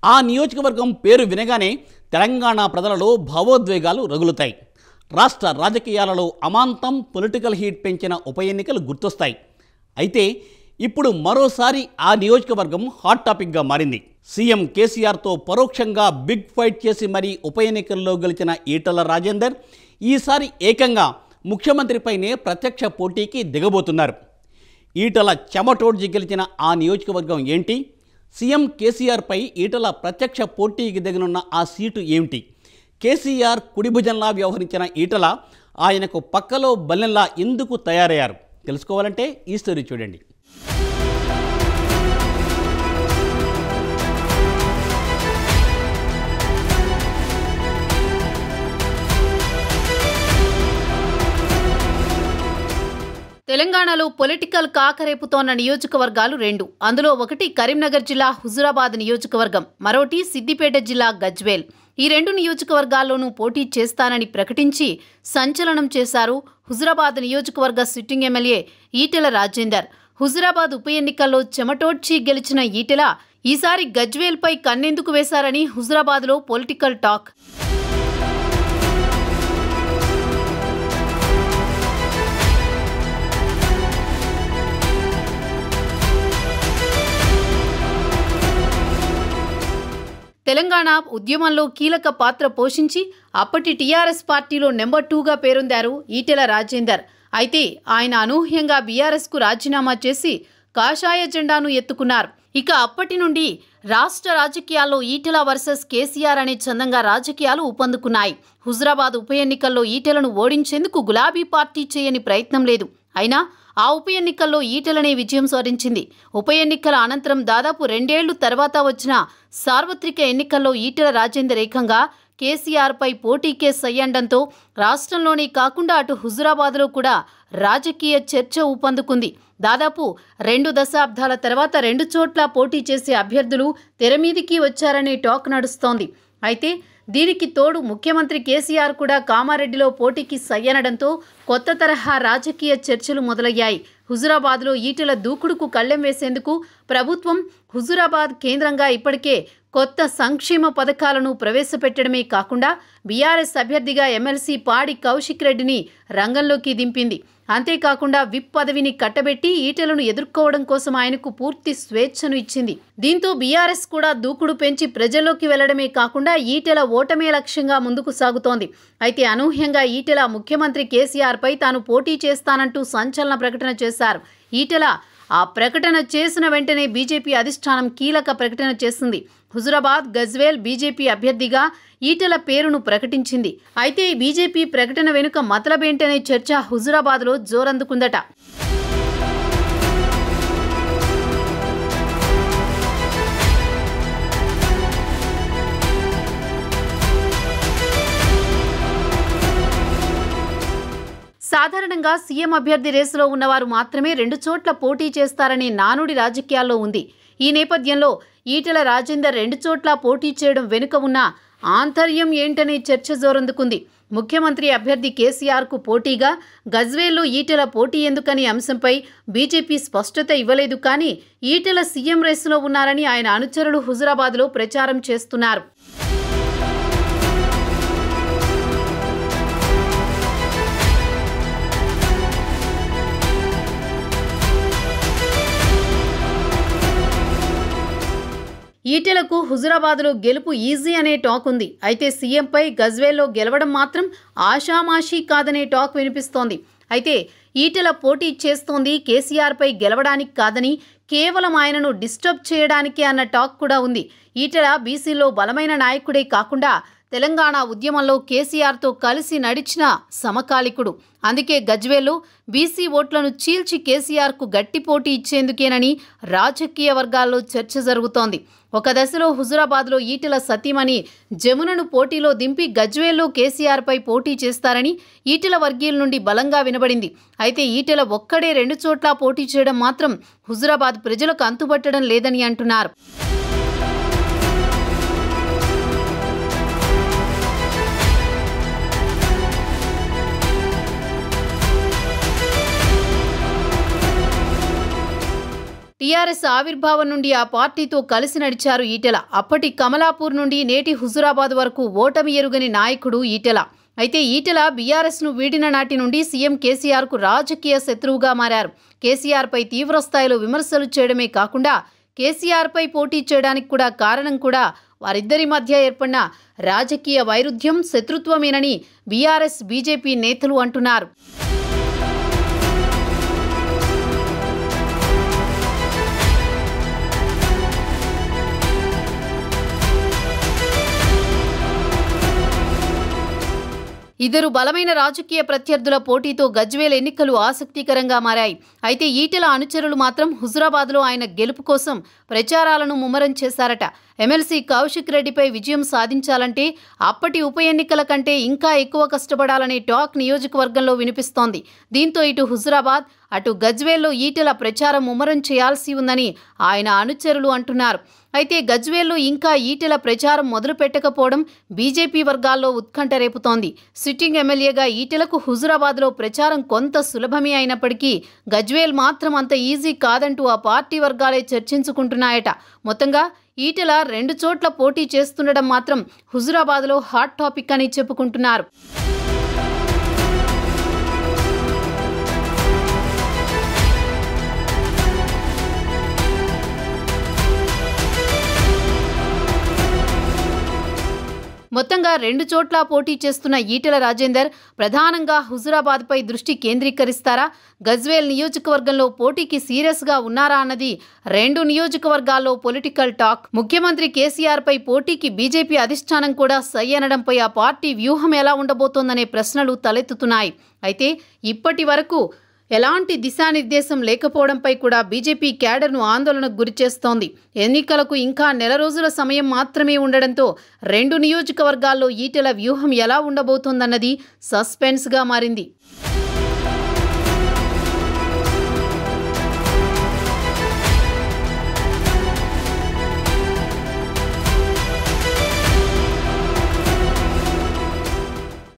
ఆ నియోజకవర్గం పేరు వినగానే తెలంగాణ ప్రజలలో భావోద్వేగాలు రగులుతాయి రాష్ట్ర రాజకీయాలలో అమాంతం పొలిటికల్ హీట్ పెంచిన ఉప ఎన్నికలు గుర్తొస్తాయి అయితే ఇప్పుడు మరోసారి ఆ నియోజకవర్గం హాట్ టాపిక్గా మారింది సీఎం కేసీఆర్తో పరోక్షంగా బిగ్ ఫైట్ చేసి మరీ ఉప ఎన్నికల్లో గెలిచిన ఈటల రాజేందర్ ఈసారి ఏకంగా ముఖ్యమంత్రిపైనే ప్రత్యక్ష పోటీకి దిగబోతున్నారు ఈటల చెమటోడ్చి గెలిచిన ఆ నియోజకవర్గం ఏంటి సీఎం కేసీఆర్పై ఈటల ప్రత్యక్ష పోటీకి దిగనున్న ఆ సీటు ఏమిటి కేసీఆర్ కుడిభుజంలా వ్యవహరించిన ఈటల ఆయనకు పక్కలో బల్లెంలా ఎందుకు తయారయ్యారు తెలుసుకోవాలంటే ఈ స్టోరీ చూడండి తెలంగాణలో పొలిటికల్ కాకరేపుతోన్న నియోజకవర్గాలు రెండు అందులో ఒకటి కరీంనగర్ జిల్లా హుజురాబాద్ నియోజకవర్గం మరోటి సిద్దిపేట జిల్లా గజ్వేల్ ఈ రెండు నియోజకవర్గాల్లోనూ పోటీ చేస్తానని ప్రకటించి సంచలనం చేశారు హుజురాబాద్ నియోజకవర్గ సిట్టింగ్ ఎమ్మెల్యే ఈటెల రాజేందర్ హుజురాబాద్ ఉప ఎన్నికల్లో చెమటోడ్చి గెలిచిన ఈటెల ఈసారి గజ్వేల్పై కన్నెందుకు వేశారని హుజురాబాద్లో పొలిటికల్ టాక్ తెలంగాణ ఉద్యమంలో కీలక పాత్ర పోషించి అప్పటి టీఆర్ఎస్ పార్టీలో నెంబర్ టూగా పేరొందారు ఈటెల రాజేందర్ అయితే ఆయన అనూహ్యంగా బీఆర్ఎస్కు రాజీనామా చేసి కాషాయ జెండాను ఎత్తుకున్నారు ఇక అప్పటి నుండి రాష్ట్ర రాజకీయాల్లో ఈటెల వర్సెస్ కేసీఆర్ అనే చందంగా రాజకీయాలు ఊపందుకున్నాయి హుజురాబాద్ ఉప ఎన్నికల్లో ఈటెలను ఓడించేందుకు గులాబీ పార్టీ చేయని ప్రయత్నం లేదు అయినా ఆ ఉప ఎన్నికల్లో ఈటెలనే విజయం సాధించింది ఉప ఎన్నికల అనంతరం దాదాపు రెండేళ్లు తర్వాత వచ్చిన సార్వత్రిక ఎన్నికల్లో ఈటెల రాజేందర్ ఏకంగా కేసీఆర్పై పోటీకే సయ్యండంతో రాష్ట్రంలోనే కాకుండా అటు హుజురాబాద్లో కూడా రాజకీయ చర్చ ఊపందుకుంది దాదాపు రెండు దశాబ్దాల తర్వాత రెండు చోట్ల పోటీ చేసే అభ్యర్థులు తెరమీదికి వచ్చారనే టాక్ నడుస్తోంది అయితే దీనికి తోడు ముఖ్యమంత్రి కేసీఆర్ కూడా కామారెడ్డిలో పోటీకి సయ్యనడంతో కొత్త తరహా రాజకీయ చర్చలు మొదలయ్యాయి హుజురాబాద్లో ఈటెల దూకుడుకు కళ్ళెం వేసేందుకు ప్రభుత్వం హుజురాబాద్ కేంద్రంగా ఇప్పటికే కొత్త సంక్షేమ పథకాలను ప్రవేశపెట్టడమే కాకుండా బీఆర్ఎస్ అభ్యర్థిగా ఎమ్మెల్సీ పాడి కౌశిక్ రెడ్డిని రంగంలోకి దింపింది అంతేకాకుండా విప్ పదవిని కట్టబెట్టి ఈటెలను ఎదుర్కోవడం కోసం ఆయనకు పూర్తి స్వేచ్ఛను ఇచ్చింది దీంతో బీఆర్ఎస్ కూడా దూకుడు పెంచి ప్రజల్లోకి వెళ్లడమే కాకుండా ఈటెల ఓటమే లక్ష్యంగా ముందుకు సాగుతోంది అయితే అనూహ్యంగా ఈటెల ముఖ్యమంత్రి కేసీఆర్పై తాను పోటీ చేస్తానంటూ సంచలన ప్రకటన చేశారు ఈటెల ఆ ప్రకటన చేసిన వెంటనే బీజేపీ అధిష్టానం కీలక ప్రకటన చేసింది హుజురాబాద్ గజ్వేల్ బీజేపీ అభ్యర్థిగా ఈటెల పేరును ప్రకటించింది అయితే ఈ బీజేపీ ప్రకటన వెనుక మతలబేంటనే చర్చ హుజురాబాద్లో జోరందుకుందట సాధారణంగా సీఎం అభ్యర్థి రేసులో ఉన్నవారు మాత్రమే రెండు చోట్ల పోటీ చేస్తారనే నానుడి రాజకీయాల్లో ఉంది ఈ నేపథ్యంలో ఈటెల రాజేందర్ రెండు చోట్ల పోటీ చేయడం వెనుక ఉన్న ఆంతర్యం ఏంటనే చర్చ జోరందుకుంది ముఖ్యమంత్రి అభ్యర్థి కేసీఆర్కు పోటీగా గజ్వేల్లో ఈటెల పోటీ ఎందుకనే అంశంపై బీజేపీ స్పష్టత ఇవ్వలేదు కానీ ఈటెల సీఎం రేసులో ఉన్నారని ఆయన అనుచరులు హుజురాబాద్లో ప్రచారం చేస్తున్నారు ఈటెలకు హుజురాబాద్లో గెలుపు ఈజీ అనే టాక్ ఉంది అయితే సీఎంపై గజ్వేల్లో గెలవడం మాత్రం ఆషామాషీ కాదనే టాక్ వినిపిస్తోంది అయితే ఈటెల పోటీ చేస్తోంది కేసీఆర్పై గెలవడానికి కాదని కేవలం ఆయనను డిస్టర్బ్ చేయడానికే అన్న టాక్ కూడా ఉంది ఈటెల బీసీలో బలమైన నాయకుడే కాకుండా తెలంగాణ ఉద్యమంలో కేసీఆర్తో కలిసి నడిచిన సమకాలికుడు అందుకే గజ్వేల్లో బీసీ ఓట్లను చీల్చి కేసీఆర్కు గట్టి పోటీ ఇచ్చేందుకేనని రాజకీయ వర్గాల్లో చర్చ జరుగుతోంది ఒక దశలో హుజురాబాద్లో ఈటెల సతీమణి జమునను పోటీలో దింపి గజ్వేల్లో కేసీఆర్పై పోటీ చేస్తారని ఈటెల వర్గీయుల నుండి బలంగా వినబడింది అయితే ఈటెల ఒక్కడే రెండు చోట్ల పోటీ చేయడం మాత్రం హుజురాబాద్ ప్రజలకు అంతుబట్టడం లేదని అంటున్నారు టీఆర్ఎస్ ఆవిర్భావం నుండి ఆ పార్టీతో కలిసి నడిచారు ఈటెల అప్పటి కమలాపూర్ నుండి నేటి హుజురాబాద్ వరకు ఓటమి ఎరుగని నాయకుడు ఈటెల అయితే ఈటెల బీఆర్ఎస్ను వీడిన నాటి నుండి సీఎం కేసీఆర్కు రాజకీయ శత్రువుగా మారారు కేసీఆర్పై తీవ్రస్థాయిలో విమర్శలు చేయడమే కాకుండా కేసీఆర్పై పోటీ చేయడానికి కూడా కారణం కూడా వారిద్దరి మధ్య ఏర్పడిన రాజకీయ వైరుధ్యం శత్రుత్వమేనని బీఆర్ఎస్ బీజేపీ నేతలు అంటున్నారు ఇద్దరు బలమైన రాజకీయ ప్రత్యర్థుల పోటీతో గజ్వేల్ ఎన్నికలు ఆసక్తికరంగా మారాయి అయితే ఈటెల అనుచరులు మాత్రం హుజురాబాద్లో ఆయన గెలుపు కోసం ప్రచారాలను ముమ్మరం చేశారట ఎమ్మెల్సీ కౌశిక్ రెడ్డిపై విజయం సాధించాలంటే అప్పటి ఉప ఎన్నికల కంటే ఇంకా ఎక్కువ కష్టపడాలనే టాక్ నియోజకవర్గంలో వినిపిస్తోంది దీంతో ఇటు హుజురాబాద్ అటు గజ్వేల్లో ఈటెల ప్రచారం ముమ్మరం చేయాల్సి ఉందని ఆయన అనుచరులు అంటున్నారు అయితే గజ్వేల్లో ఇంకా ఈటెల ప్రచారం మొదలు పెట్టకపోవడం బీజేపీ వర్గాల్లో ఉత్కంఠ రేపుతోంది సిట్టింగ్ ఎమ్మెల్యేగా ఈటెలకు హుజురాబాద్లో ప్రచారం కొంత సులభమే అయినప్పటికీ గజ్వేల్ మాత్రం అంత ఈజీ కాదంటూ ఆ పార్టీ వర్గాలే చర్చించుకుంటున్నాయట మొత్తంగా ఈటెల రెండు చోట్ల పోటీ చేస్తుండడం మాత్రం హుజురాబాద్లో హాట్ టాపిక్ అని చెప్పుకుంటున్నారు మొత్తంగా రెండు చోట్ల పోటీ చేస్తున్న ఈటెల రాజేందర్ ప్రధానంగా హుజురాబాద్పై దృష్టి కేంద్రీకరిస్తారా గజ్వేల్ నియోజకవర్గంలో పోటీకి సీరియస్గా ఉన్నారా అన్నది రెండు నియోజకవర్గాల్లో పొలిటికల్ టాక్ ముఖ్యమంత్రి కేసీఆర్పై పోటీకి బీజేపీ అధిష్టానం కూడా సై అనడంపై ఆ పార్టీ వ్యూహం ఎలా ఉండబోతోందనే ప్రశ్నలు తలెత్తుతున్నాయి అయితే ఇప్పటి వరకు ఎలాంటి దిశానిర్దేశం లేకపోవడంపై కూడా బీజేపీ క్యాడర్ను ఆందోళనకు గురిచేస్తోంది ఎన్నికలకు ఇంకా నెల రోజుల సమయం మాత్రమే ఉండడంతో రెండు నియోజకవర్గాల్లో ఈటెల వ్యూహం ఎలా ఉండబోతోందన్నది సస్పెన్స్గా మారింది